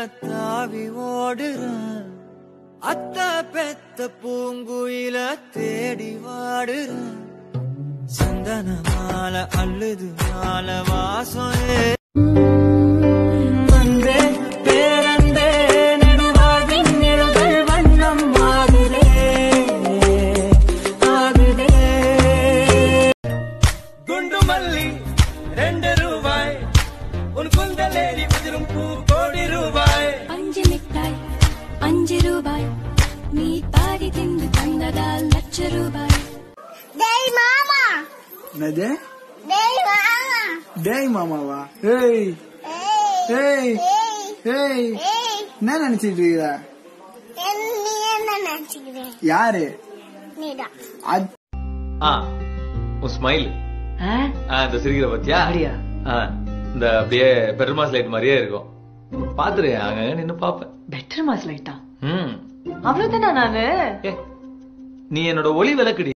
தாவி ஓடுறேன் அத்த பெத்த பூங்குயில தேடி வாடுறேன் சந்தன மாலை அள்ளுது மாலை வாசம் ஏ- வந்தே பேரந்தே நெடுவாழ்வின் நிழல்கள் வண்ணம் ஆகுதே ஆகுதே குண்டு மல்லி ரெண்டு ரூபாய் உன் குந்தலேடி உதிரும் பூ கோடி ரூபாய் அஞ்சு மிட்டாய் அஞ்சு ரூபாய் நீ பாதி தின்று தந்ததால் லட்ச ரூபாய் டேய் மாமா என்னது டேய் மாமா டேய் மாமாவா ஏய் ஏய் ஏய் ஏய் ஏய் ஏய் என்ன நினைச்சிட்டு இருக்கிற என் நீ என்ன நினைச்சுக்கிறேன் யாரு நீதான் அத்- ஆ உன் ஸ்மைல் ஆ இந்த சிரிக்கிற பத்தியா அப்படியா? ஆ இந்த அப்படியே பெட்ரூமாஸ் லைட் மாதிரியே இருக்கும் பாத்துரு அங்க நின்னு பாப்பேன் பெட்டர் மாஸ் லைட்டா ம் அவ்வளவுதானா நானு ஏ நீ என்னோட ஒளி விளக்குடி